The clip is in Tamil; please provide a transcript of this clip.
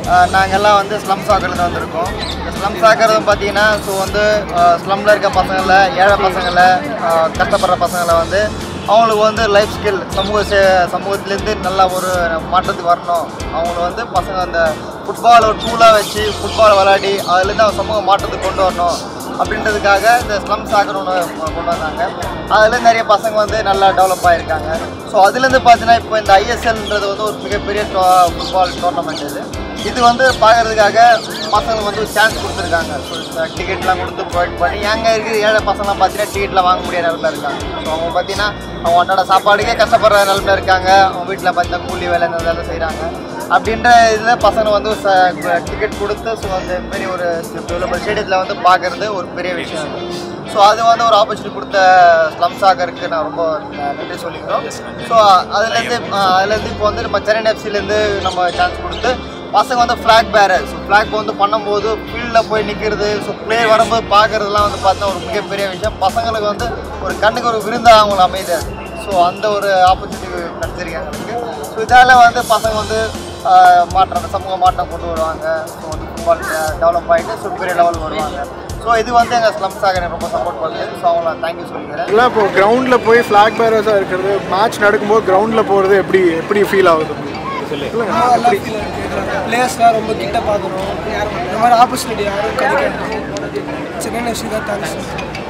நாங்கள்லாம் வந்து ஸ்லம் சாக்கர்லேருந்து வந்திருக்கோம் இந்த ஸ்லம் சாக்கர் பார்த்தீங்கன்னா ஸோ வந்து ஸ்லம்மில் இருக்க பசங்களை ஏழை பசங்களை ஆஹ் கஷ்டப்படுற பசங்களை வந்து அவங்களுக்கு வந்து லைஃப் ஸ்கில் சமூக சே சமூகத்துலேருந்து நல்லா ஒரு மாற்றத்துக்கு வரணும் அவங்கள வந்து பசங்க அந்த ஃபுட்பால் ஒரு டூலாக வச்சு ஃபுட்பால் விளையாடி அதுலேருந்து அவங்க சமூக மாற்றத்துக்கு கொண்டு வரணும் அப்படின்றதுக்காக இந்த ஸ்லம் சாக்கர் ஒன்று கொண்டு வந்தாங்க அதுலேருந்து நிறைய பசங்க வந்து நல்லா டெவலப் ஆகிருக்காங்க ஸோ அதுலேருந்து பார்த்தீங்கன்னா இப்போ இந்த ஐஎஸ்எல்ன்றது வந்து ஒரு மிகப்பெரிய ஃபுட்பால் டோர்னமெண்ட் இது இது வந்து பார்க்கறதுக்காக பசங்களுக்கு வந்து சான்ஸ் கொடுத்துருக்காங்க ஸோ இந்த டிக்கெட்லாம் கொடுத்து ப்ரொவைட் பண்ணி எங்கே இருக்கிற ஏழை பசங்களாம் பார்த்தீங்கன்னா டிக்கெட்லாம் வாங்க முடியாத நிலமையில இருக்காங்க ஸோ அவங்க பார்த்தீங்கன்னா அவங்க அன்றாட சாப்பாடுக்கே கஷ்டப்படுற நிலமையில இருக்காங்க அவங்க வீட்டில் பார்த்தீங்கன்னா கூலி வேலை இந்த வேலை செய்கிறாங்க அப்படின்ற இதில் பசங்க வந்து டிக்கெட் கொடுத்து ஸோ அந்த மாரி ஒரு இவ்வளோ ஸ்டேடியத்தில் வந்து பார்க்குறது ஒரு பெரிய விஷயம் ஸோ அது வந்து ஒரு ஆப்பர்ச்சுனிட்டி கொடுத்த ஸ்லம் சாகருக்கு நான் ரொம்ப நன்றி சொல்லிக்கிறோம் ஸோ அதுலேருந்து அதுலேருந்து இப்போ வந்து நம்ம சென்னை எஃப்சிலேருந்து நம்ம சான்ஸ் கொடுத்து பசங்க வந்து ஃப்ளாக் பேரர் ஸோ ஃப்ளாக் வந்து பண்ணும்போது ஃபீல்டில் போய் நிற்கிறது ஸோ பிளேயர் வரும்போது பார்க்குறதுலாம் வந்து பார்த்தா ஒரு மிகப்பெரிய விஷயம் பசங்களுக்கு வந்து ஒரு கண்ணுக்கு ஒரு விருந்தாக அவங்கள அமைது ஸோ அந்த ஒரு ஆப்பர்ச்சுனிட்டி கிடச்சிருக்காங்க எனக்கு ஸோ இதால் வந்து பசங்க வந்து ஆஹ், மாற்றம் சமூக மாற்றம் கொண்டு வருவாங்க ஸோ வந்து ஃபுட்பால் டெவலப் ஆகிட்டு ஸோ பெரிய லெவல் வருவாங்க ஸோ இது வந்து எங்கள் ஸ்லம்ஸாக எனக்கு ரொம்ப சப்போர்ட் பண்ணுது ஸோ அவங்கள தேங்க்யூ சொல்லிக்கிறேன் இல்லை இப்போ கிரவுண்டில் போய் ஃப்ளாக் பேரர்ஸாக இருக்கிறது மேட்ச் நடக்கும்போது கிரவுண்டில் போகிறது எப்படி எப்படி ஃபீல் ஆகுது சொல்லுங்க எப்படி பிளேயர்ஸ்லாம் ரொம்ப கிட்ட பார்க்குறோம் இந்த மாதிரி ஆப்பர்ச்சுனிட்டி யாரும் கிடைக்காது சென்னை எஃப்சி தான் தேங்க்ஸ்